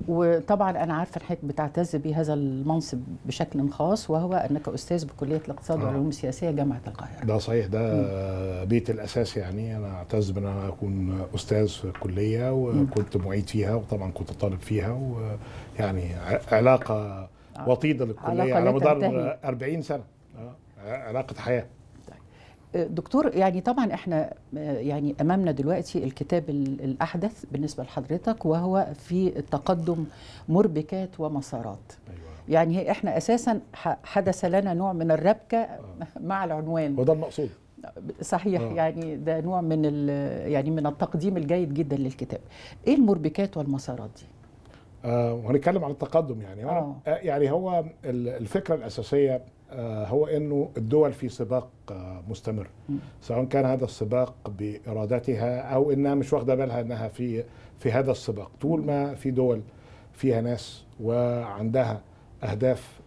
وطبعا انا عارفه ان حضرتك بتعتز بهذا المنصب بشكل خاص وهو انك استاذ بكليه الاقتصاد آه. والعلوم السياسيه جامعه القاهره ده صحيح ده بيت الاساس يعني انا اعتز بان انا اكون استاذ في الكليه وكنت معيد فيها وطبعا كنت طالب فيها ويعني ع- علاقه وطيده للكليه علاقة على لا مدار تنتهي. 40 سنه آه، علاقه حياه دكتور يعني طبعا احنا آه، يعني امامنا دلوقتي الكتاب ال- الاحدث بالنسبه لحضرتك وهو في التقدم مربكات ومسارات ايوه يعني هي احنا اساسا ح- حدث لنا نوع من الربكه مع العنوان وده المقصود صحيح آه. يعني ده نوع من ال- يعني من التقديم الجيد جدا للكتاب ايه المربكات والمسارات دي آه وهنتكلم عن التقدم يعني هو آه. آه يعني هو ال- الفكره الاساسيه آه هو انه الدول في سباق آه مستمر م. سواء كان هذا السباق بارادتها او انها مش واخده بالها انها في في هذا السباق طول ما في دول فيها ناس وعندها اهداف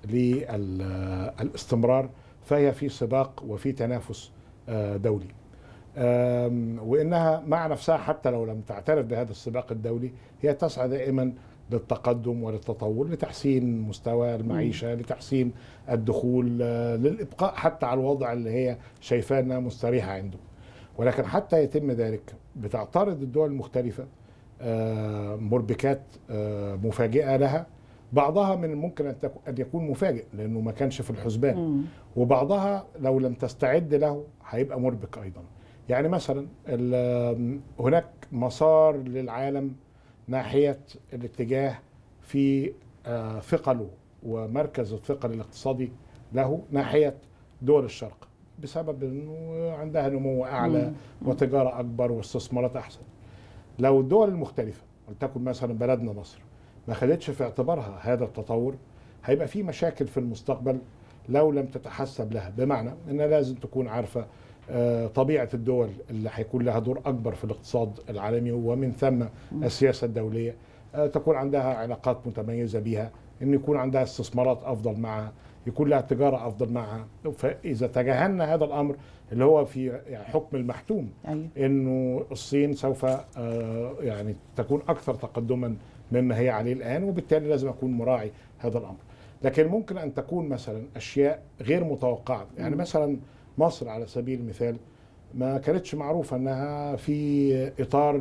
للاستمرار فهي في سباق وفي تنافس آه دولي آم، وانها مع نفسها حتى لو لم تعترف بهذا السباق الدولي هي تسعى دائما للتقدم وللتطور لتحسين مستوى المعيشه لتحسين الدخول آه، للابقاء حتى على الوضع اللي هي شايفاه انها مستريحه عنده ولكن حتى يتم ذلك بتعترض الدول المختلفه آه، مربكات آه، مفاجئه لها بعضها من الممكن ان تكون- أن يكون مفاجئ لانه ما كانش في الحسبان مم. وبعضها لو لم تستعد له هيبقى مربك ايضا يعني مثلا ال- هناك مسار للعالم ناحيه الاتجاه في آه، ثقله ومركز الثقل الاقتصادي له ناحيه دول الشرق بسبب انه عندها نمو اعلى مم. وتجاره اكبر واستثمارات احسن لو الدول المختلفه ولتكن مثلا بلدنا مصر ما خدتش في اعتبارها هذا التطور هيبقى في مشاكل في المستقبل لو لم تتحسب لها بمعنى ان لازم تكون عارفه آه، طبيعه الدول اللي هيكون لها دور اكبر في الاقتصاد العالمي ومن ثم السياسه الدوليه آه، تكون عندها علاقات متميزه بها ان يكون عندها استثمارات افضل معها يكون لها تجاره افضل معها فاذا تجاهلنا هذا الامر اللي هو في يعني حكم المحتوم ايوه انه الصين سوف آه، يعني تكون اكثر تقدما مما هي عليه الان وبالتالي لازم اكون مراعي هذا الامر لكن ممكن ان تكون مثلا اشياء غير متوقعه يعني مم. مثلا مصر على سبيل المثال ما كانتش معروفه انها في اطار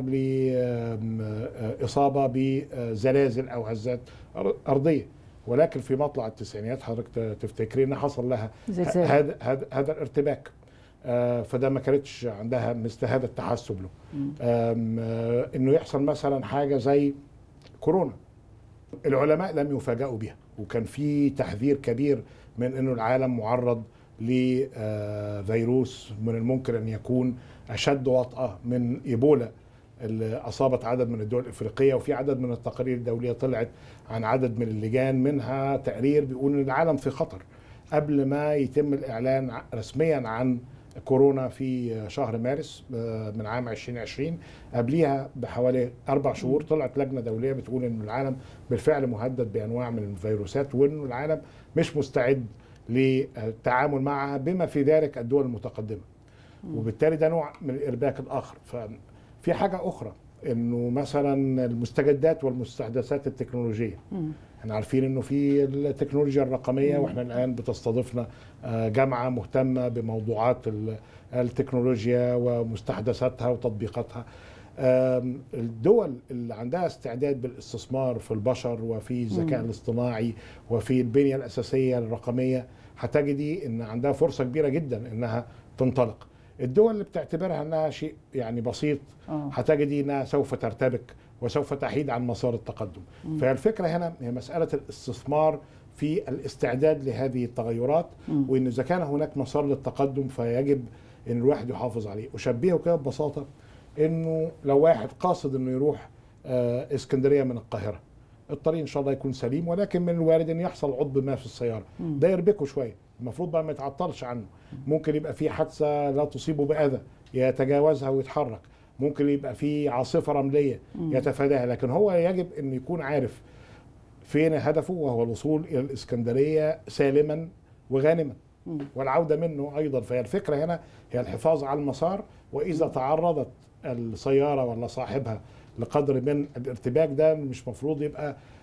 لاصابه بزلازل او هزات أر- ارضيه ولكن في مطلع التسعينيات حضرتك تفتكري ان حصل لها زلزال هذا هذا هذا الارتباك آه، فده ما كانتش عندها مثل هذا التحسب له مم. آم، آه، انه يحصل مثلا حاجه زي كورونا العلماء لم يفاجئوا بها وكان في تحذير كبير من انه العالم معرض لفيروس من الممكن ان يكون اشد وطأة من ايبولا اللي اصابت عدد من الدول الافريقيه وفي عدد من التقارير الدوليه طلعت عن عدد من اللجان منها تقرير بيقول ان العالم في خطر قبل ما يتم الاعلان ع- رسميا عن كورونا في شهر مارس آه، من عام 2020 قبليها بحوالي اربع شهور طلعت لجنه دوليه بتقول ان العالم بالفعل مهدد بانواع من الفيروسات وانه العالم مش مستعد للتعامل معها بما في ذلك الدول المتقدمه وبالتالي ده نوع من الارباك الاخر ففي حاجه اخرى انه مثلا المستجدات والمستحدثات التكنولوجيه مم. احنا عارفين انه في التكنولوجيا الرقميه مم. واحنا الان بتستضيفنا آه، جامعه مهتمه بموضوعات ال- التكنولوجيا ومستحدثاتها وتطبيقاتها آم، الدول اللي عندها استعداد بالاستثمار في البشر وفي الذكاء مم. الاصطناعي وفي البنيه الاساسيه الرقميه هتجدي ان عندها فرصه كبيره جدا انها تنطلق الدول اللي بتعتبرها انها شيء يعني بسيط اه هتجدي انها سوف ترتبك وسوف تحيد عن مسار التقدم مم. فالفكره هنا هي مساله الاستثمار في الاستعداد لهذه التغيرات مم. وان اذا كان هناك مسار للتقدم فيجب ان الواحد يحافظ عليه اشبهه كده ببساطه انه لو واحد قاصد انه يروح آه، اسكندريه من القاهره الطريق ان شاء الله يكون سليم ولكن من الوارد ان يحصل عطب ما في السياره مم. ده يربكه شويه المفروض بقى ما يتعطلش عنه ممكن يبقى في حادثه لا تصيبه باذى يتجاوزها ويتحرك ممكن يبقى في عاصفه رمليه مم. يتفاداها لكن هو يجب ان يكون عارف فين هدفه وهو الوصول الى الاسكندريه سالما وغانما مم. والعوده منه ايضا فهي الفكره هنا هي الحفاظ على المسار واذا تعرضت السياره ولا صاحبها لقدر من الارتباك ده مش مفروض يبقى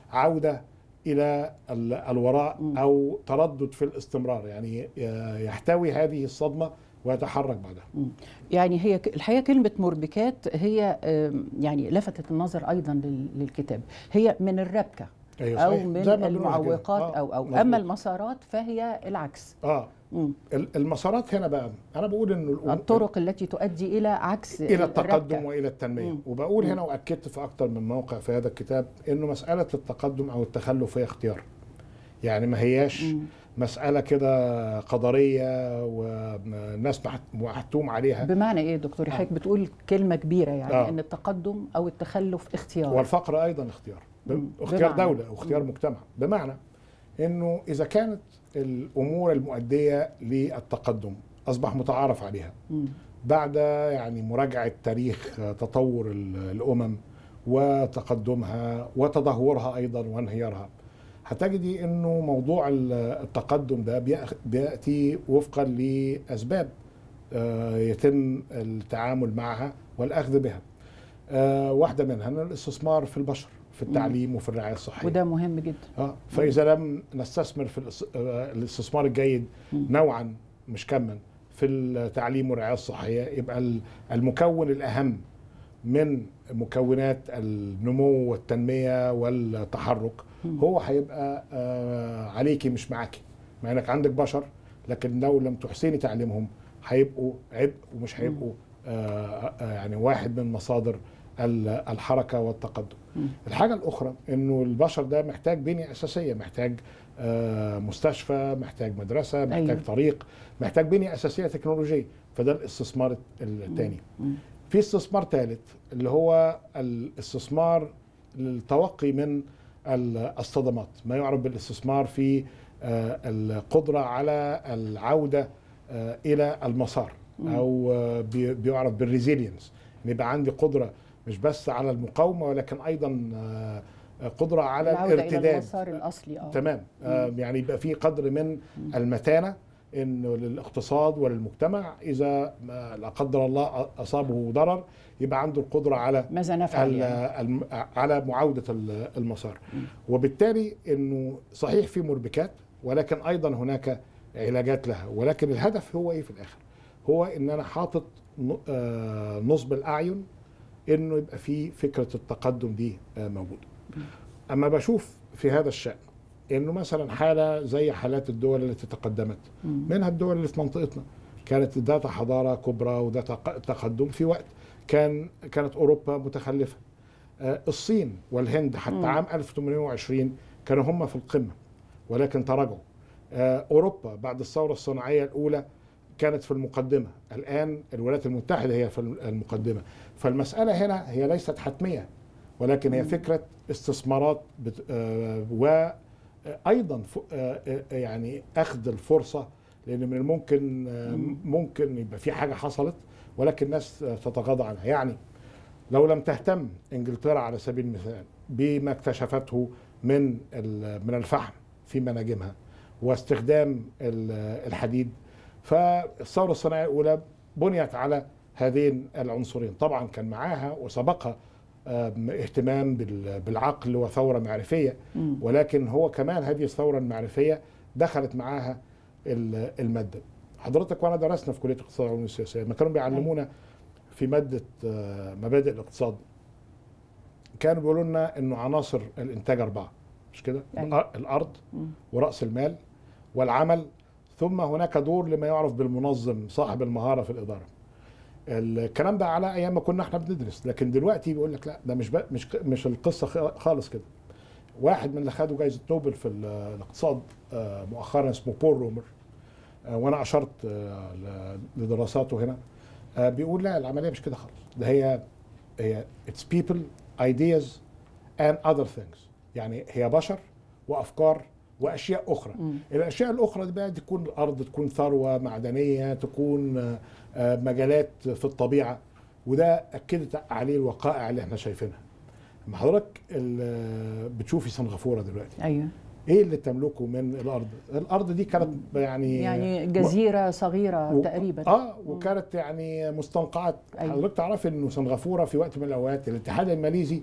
عوده الى ال- الوراء مم. او تردد في الاستمرار يعني ي- يحتوي هذه الصدمه ويتحرك بعدها يعني هي ك- الحقيقه كلمه مربكات هي آم، يعني لفتت النظر ايضا لل- للكتاب هي من الربكه أيوة او صحيح. من زي ما بنقول كده. المعوقات آه، او او مظبوط. اما المسارات فهي العكس اه مم. ال- المسارات هنا بقى انا بقول انه الأم- الطرق التي تؤدي الى عكس الى الربكة. التقدم والى التنميه مم. وبقول مم. هنا واكدت في اكتر من موقع في هذا الكتاب انه مساله التقدم او التخلف هي اختيار يعني ما هياش مم. مساله كده قدريه والناس محت- محتوم عليها بمعنى ايه دكتور آه. حضرتك بتقول كلمه كبيره يعني آه. ان التقدم او التخلف اختيار والفقر ايضا اختيار ب- مم. اختيار بمعنى. دوله واختيار مم. مجتمع بمعنى انه اذا كانت الامور المؤديه للتقدم اصبح متعارف عليها مم. بعد يعني مراجعه تاريخ تطور ال- الامم وتقدمها وتدهورها ايضا وانهيارها هتجدي انه موضوع ال- التقدم ده بيأخ- بياتي وفقا لاسباب آه، يتم التعامل معها والاخذ بها آه، واحده منها إن الاستثمار في البشر في التعليم وفي الرعايه الصحيه وده مهم جدا اه فاذا لم نستثمر في الاس- آه، الاستثمار الجيد مم. نوعا مش كما في التعليم والرعايه الصحيه يبقى ال- المكون الاهم من مكونات النمو والتنميه والتحرك مم. هو هيبقى آه، عليكي مش معاكي مع انك عندك بشر لكن لو لم تحسني تعليمهم هيبقوا عبء ومش هيبقوا آه، آه، يعني واحد من مصادر ال- الحركه والتقدم مم. الحاجة الأخرى إنه البشر ده محتاج بنية أساسية محتاج آه، مستشفى محتاج مدرسة محتاج أيوة. طريق محتاج بنية أساسية تكنولوجية فده الاستثمار الثاني مم. في استثمار ثالث اللي هو الاستثمار للتوقي من ال- الصدمات ما يعرف بالاستثمار في آه، القدرة على العودة آه، إلى المسار مم. أو آه، بي- بيعرف بالريزيلينس إن يبقى عندي قدرة مش بس على المقاومة ولكن أيضا آه، قدرة على العودة إلى الارتداد المسار الأصلي اه تمام آه يعني يبقى في قدر من مم. المتانه انه للاقتصاد وللمجتمع اذا ما لا قدر الله اصابه ضرر يبقى عنده القدره على ماذا نفعل ال- يعني؟ الم- على معاوده ال- المسار مم. وبالتالي انه صحيح في مربكات ولكن ايضا هناك علاجات لها ولكن الهدف هو ايه في الاخر هو ان انا حاطط ن- آه، نصب الاعين انه يبقى في فكره التقدم دي آه، موجوده اما بشوف في هذا الشان انه مثلا حاله زي حالات الدول التي تقدمت مم. منها الدول اللي في منطقتنا كانت ذات حضاره كبرى وذات تق- تقدم في وقت كان كانت اوروبا متخلفه آه، الصين والهند حتى مم. عام 1820 كانوا هم في القمه ولكن تراجعوا آه، اوروبا بعد الثوره الصناعيه الاولى كانت في المقدمه الان الولايات المتحده هي في المقدمه فالمساله هنا هي ليست حتميه ولكن هي مم. فكره استثمارات بت... آه، وايضا ف... آه، آه، يعني اخذ الفرصه لان من الممكن آه، مم. ممكن يبقى في حاجه حصلت ولكن الناس آه، تتغاضى عنها يعني لو لم تهتم انجلترا على سبيل المثال بما اكتشفته من ال- من الفحم في مناجمها واستخدام ال- الحديد فالثوره الصناعيه الاولى بنيت على هذين العنصرين طبعا كان معاها وسبقها آم، اهتمام بال- بالعقل وثوره معرفيه مم. ولكن هو كمان هذه الثوره المعرفيه دخلت معاها ال- الماده حضرتك وانا درسنا في كليه الاقتصاد والعلوم السياسيه ما كانوا بيعلمونا في ماده آه، مبادئ الاقتصاد كانوا بيقولوا لنا انه عناصر الانتاج اربعه مش كده أيوة. الأ- الارض مم. وراس المال والعمل ثم هناك دور لما يعرف بالمنظم صاحب المهاره في الاداره الكلام ده على ايام ما كنا احنا بندرس لكن دلوقتي بيقول لك لا ده مش بق- مش مش القصه خ- خالص كده واحد من اللي خدوا جائزه نوبل في ال- الاقتصاد آه، مؤخرا اسمه بول رومر آه، وانا اشرت آه، ل- لدراساته هنا آه، بيقول لا العمليه مش كده خالص ده هي هي اتس بيبل ايدياز اند اذر ثينجز يعني هي بشر وافكار واشياء اخرى مم. الاشياء الاخرى دي بقى تكون الارض تكون ثروه معدنيه تكون آه، آه، مجالات في الطبيعه وده اكدت عليه الوقائع اللي احنا شايفينها لما حضرتك ال- بتشوفي سنغافوره دلوقتي ايوه ايه اللي تملكه من الارض الارض دي كانت يعني يعني جزيرة صغيرة و- تقريبا اه وكانت يعني مستنقعات أيوة. حضرتك تعرف انه سنغافوره في وقت من الاوقات الاتحاد الماليزي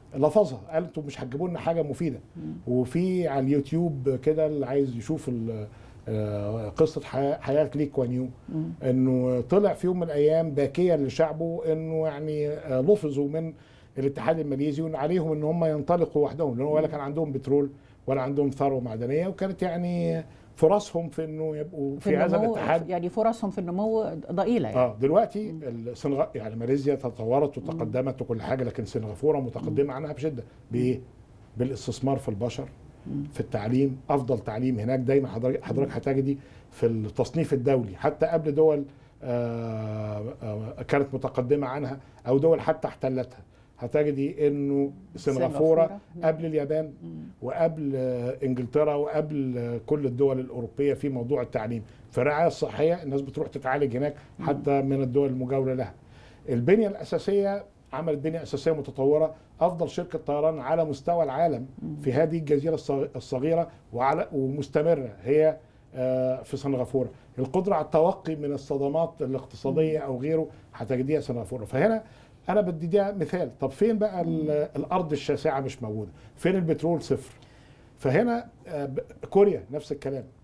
لفظها قال انتوا مش هتجيبوا لنا حاجه مفيده وفي على اليوتيوب كده اللي عايز يشوف ال- آه، قصه حياه حياة لي كوان يو مم. انه طلع في يوم من الايام باكيا لشعبه انه يعني آه، لفظوا من الاتحاد الماليزي وان عليهم ان هم ينطلقوا وحدهم لانه ولا كان عندهم بترول ولا عندهم ثروه معدنيه وكانت يعني فرصهم في انه يبقوا في, هذا النمو الاتحاد يعني فرصهم في النمو ضئيله يعني اه دلوقتي السنغ... يعني ماليزيا تطورت وتقدمت وكل حاجه لكن سنغافوره متقدمه عنها بشده بايه؟ بالاستثمار في البشر في التعليم افضل تعليم هناك دايما حضرتك حضرتك هتجدي في التصنيف الدولي حتى قبل دول آه، آه، كانت متقدمه عنها او دول حتى احتلتها هتجدي انه سنغافورة. سنغافوره قبل اليابان وقبل آه، انجلترا وقبل آه، كل الدول الاوروبيه في موضوع التعليم في الرعايه الصحيه الناس بتروح تتعالج هناك حتى من الدول المجاوره لها البنيه الاساسيه عملت بنيه اساسيه متطوره افضل شركه طيران على مستوى العالم في هذه الجزيره الصغ- الصغيره وعلى ومستمره هي آه، في سنغافوره القدره على التوقي من الصدمات الاقتصاديه او غيره هتجديها سنغافوره فهنا انا بدي ده مثال طب فين بقى ال- الارض الشاسعه مش موجوده فين البترول صفر فهنا آه، ب- كوريا نفس الكلام